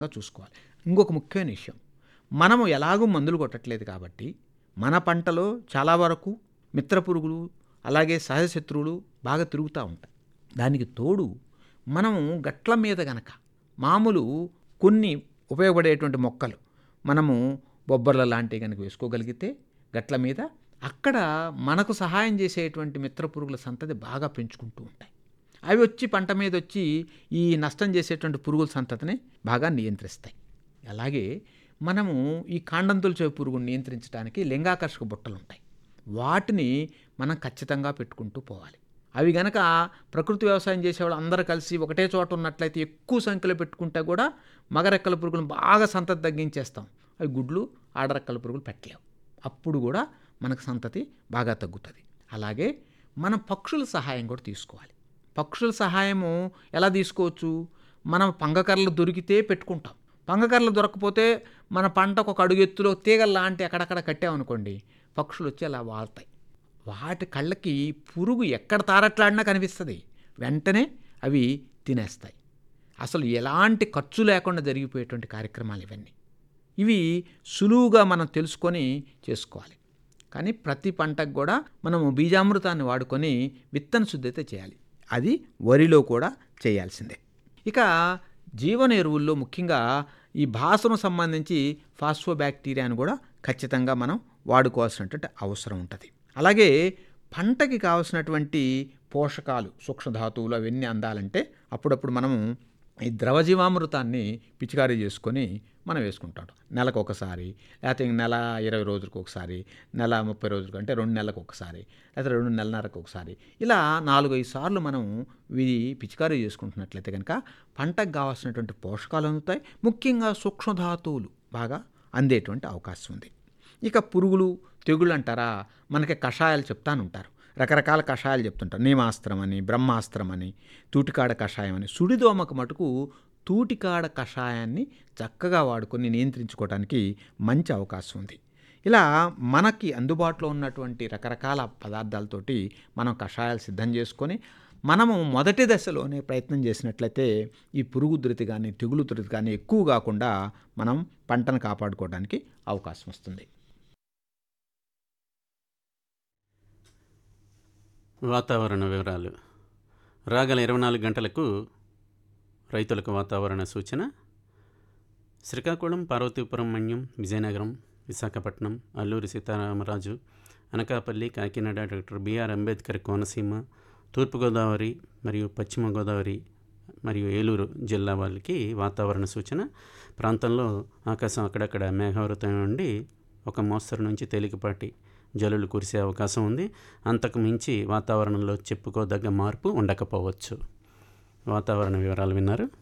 చూసుకోవాలి ఇంకొక ముఖ్యమైన విషయం మనము ఎలాగూ మందులు కొట్టట్లేదు కాబట్టి మన పంటలో చాలా వరకు మిత్ర పురుగులు అలాగే సహజ శత్రువులు బాగా తిరుగుతూ ఉంటాయి దానికి తోడు మనము గట్ల మీద గనక మామూలు కొన్ని ఉపయోగపడేటువంటి మొక్కలు మనము బొబ్బర్ల లాంటివి కనుక వేసుకోగలిగితే గట్ల మీద అక్కడ మనకు సహాయం చేసేటువంటి మిత్ర పురుగుల సంతతి బాగా పెంచుకుంటూ ఉంటాయి అవి వచ్చి పంట మీద వచ్చి ఈ నష్టం చేసేటువంటి పురుగుల సంతతిని బాగా నియంత్రిస్తాయి అలాగే మనము ఈ కాండంతుల చేప పురుగును నియంత్రించడానికి లింగాకర్షక బుట్టలు ఉంటాయి వాటిని మనం ఖచ్చితంగా పెట్టుకుంటూ పోవాలి అవి గనక ప్రకృతి వ్యవసాయం చేసేవాళ్ళు అందరూ కలిసి ఒకటే చోట ఉన్నట్లయితే ఎక్కువ సంఖ్యలో పెట్టుకుంటే కూడా మగరెక్కల పురుగులను బాగా సంతతి తగ్గించేస్తాం అవి గుడ్లు ఆడరెక్కల పురుగులు పెట్టలేవు అప్పుడు కూడా మనకు సంతతి బాగా తగ్గుతుంది అలాగే మనం పక్షుల సహాయం కూడా తీసుకోవాలి పక్షుల సహాయము ఎలా తీసుకోవచ్చు మనం పంగకర్రలు దొరికితే పెట్టుకుంటాం పంగకర్రలు దొరకకపోతే మన పంటకు ఒక అడుగు ఎత్తులో తీగలు లాంటి అక్కడక్కడ కట్టామనుకోండి పక్షులు వచ్చి అలా వాళ్తాయి వాటి కళ్ళకి పురుగు ఎక్కడ తారట్లాడినా కనిపిస్తుంది వెంటనే అవి తినేస్తాయి అసలు ఎలాంటి ఖర్చు లేకుండా జరిగిపోయేటువంటి కార్యక్రమాలు ఇవన్నీ ఇవి సులువుగా మనం తెలుసుకొని చేసుకోవాలి కానీ ప్రతి పంటకు కూడా మనము బీజామృతాన్ని వాడుకొని విత్తన శుద్ధి అయితే చేయాలి అది వరిలో కూడా చేయాల్సిందే ఇక జీవన ఎరువుల్లో ముఖ్యంగా ఈ భాసను సంబంధించి ఫాస్ఫోబ్యాక్టీరియాను కూడా ఖచ్చితంగా మనం వాడుకోవాల్సినటువంటి అవసరం ఉంటుంది అలాగే పంటకి కావాల్సినటువంటి పోషకాలు సూక్ష్మధాతువులు అవన్నీ అందాలంటే అప్పుడప్పుడు మనము ఈ ద్రవజీవామృతాన్ని పిచికారీ చేసుకొని మనం వేసుకుంటాం నెలకు ఒకసారి లేకపోతే నెల ఇరవై రోజులకు ఒకసారి నెల ముప్పై రోజులకు అంటే రెండు నెలలకు ఒకసారి లేకపోతే రెండు నెలన్నరకు ఒకసారి ఇలా నాలుగైదు సార్లు మనం ఇది పిచికారీ చేసుకుంటున్నట్లయితే కనుక పంటకు కావాల్సినటువంటి పోషకాలు అందుతాయి ముఖ్యంగా సూక్ష్మధాతువులు బాగా అందేటువంటి అవకాశం ఉంది ఇక పురుగులు తెగుళ్ళు అంటారా మనకి కషాయాలు చెప్తాను ఉంటారు రకరకాల కషాయాలు చెప్తుంటారు నీమాస్త్రం అని బ్రహ్మాస్త్రం అని తూటికాడ కషాయం అని సుడిదోమకు మటుకు తూటికాడ కషాయాన్ని చక్కగా వాడుకొని నియంత్రించుకోవడానికి మంచి అవకాశం ఉంది ఇలా మనకి అందుబాటులో ఉన్నటువంటి రకరకాల పదార్థాలతోటి మనం కషాయాలు సిద్ధం చేసుకొని మనము మొదటి దశలోనే ప్రయత్నం చేసినట్లయితే ఈ పురుగు ఉధృతి కానీ తెగులు ఉధృతి కానీ ఎక్కువ కాకుండా మనం పంటను కాపాడుకోవడానికి అవకాశం వస్తుంది వాతావరణ వివరాలు రాగల ఇరవై నాలుగు గంటలకు రైతులకు వాతావరణ సూచన శ్రీకాకుళం పార్వతీపురం మన్యం విజయనగరం విశాఖపట్నం అల్లూరి సీతారామరాజు అనకాపల్లి కాకినాడ డాక్టర్ బిఆర్ అంబేద్కర్ కోనసీమ తూర్పుగోదావరి మరియు పశ్చిమ గోదావరి మరియు ఏలూరు జిల్లా వాళ్ళకి వాతావరణ సూచన ప్రాంతంలో ఆకాశం అక్కడక్కడ మేఘావృతం ఉండి ఒక మోస్తరు నుంచి తేలికపాటి జల్లులు కురిసే అవకాశం ఉంది అంతకు మించి వాతావరణంలో చెప్పుకోదగ్గ మార్పు ఉండకపోవచ్చు వాతావరణ వివరాలు విన్నారు